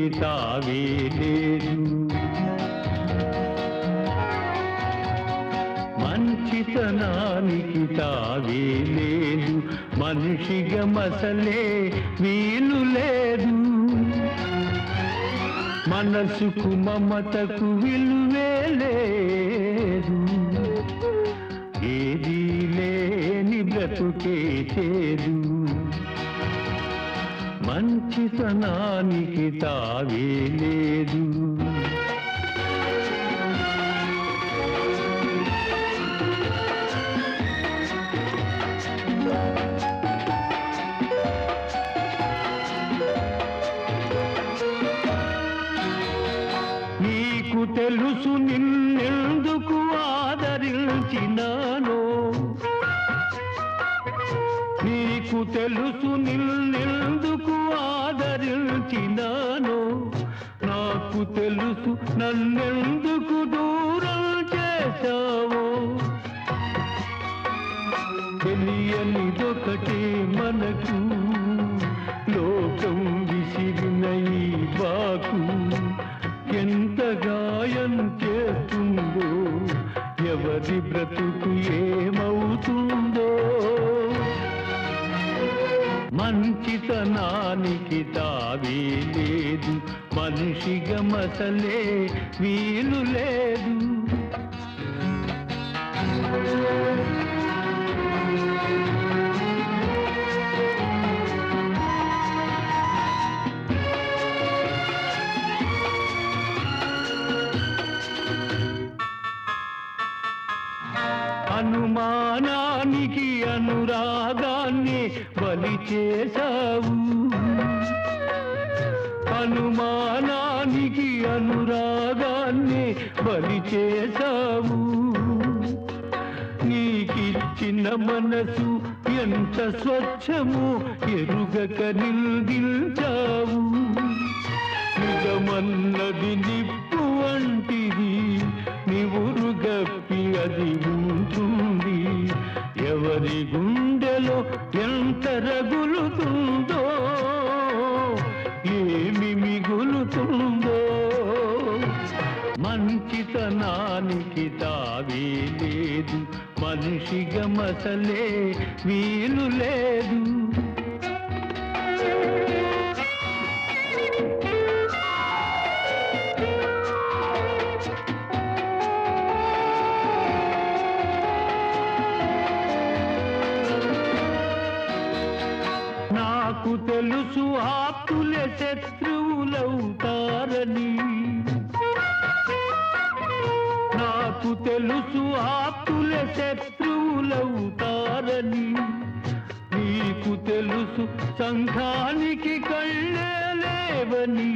తావే లేదు మంచితనానికి తావే లేదు మనిషిగా మసలే వీలు లేదు మనసుకు మమతకు విలువే లేదు ఏదీ లేని బ్రతుకే చేదు మంచితనానికి తావే లేదు నీకు తెలుసు నిన్నెందుకు ఆదరించినానో నీకు తెలుసు నిన్నెందుకు ఆదరించినానో నాకు తెలుసు నన్నెందుకు దూరం చేశావో తెలియనిదొకటే మనకు లోకం విసిరిన ఈ బాకు ఎంత గాయం చేస్తుందో ఎవరి బ్రతుకు ఏమవుతుందో మంచితనానికి తావే లేదు మనిషిగా మసలే వీలు లేదు అనుమానానికి అనురాగాన్ని బలి చేశావు అనుమానానికి అనురాగాన్ని బలి చేశావు నీకిచ్చిన మనసు ఎంత స్వచ్ఛము ఎరుగక నిల్దించావు నిజమన్నది నిప్పు వంటిది నివురు గప్పి అది ఉంటుంది ఎవరి గుండెలో ఎంత రగులుతుందో ఏమి మిగులుతుందో మంచితనానికి తావే లేదు మనిషిగా మసలే వీలు లేదు నాకు తెలుసు ఆప్తులే శత్రువులవుతారని నాకు తెలుసు ఆప్తులే శత్రువులవుతారని నీకు తెలుసు సంఘానికి కళ్ళే లేవని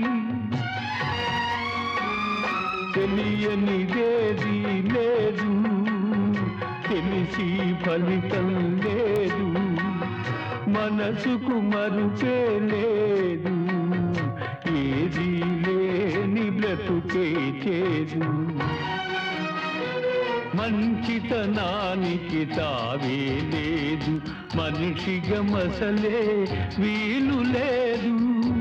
తెలియనిదేది లేదు తెలిసి ఫలితం లేదు మనసుకు మరుపే లేదు ఏది లేని బ్రతుకే చేదు మంచితనానికి తావే లేదు మనిషిగా మసలే వీలు లేదు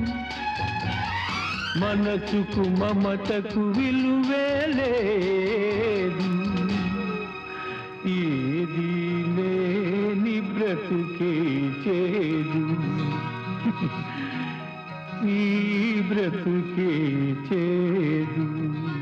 మనసుకు మమతకు విలువే లేదు ఏది లేని బ్రతుకే చేదు ఈ బ్రతుకే చేదు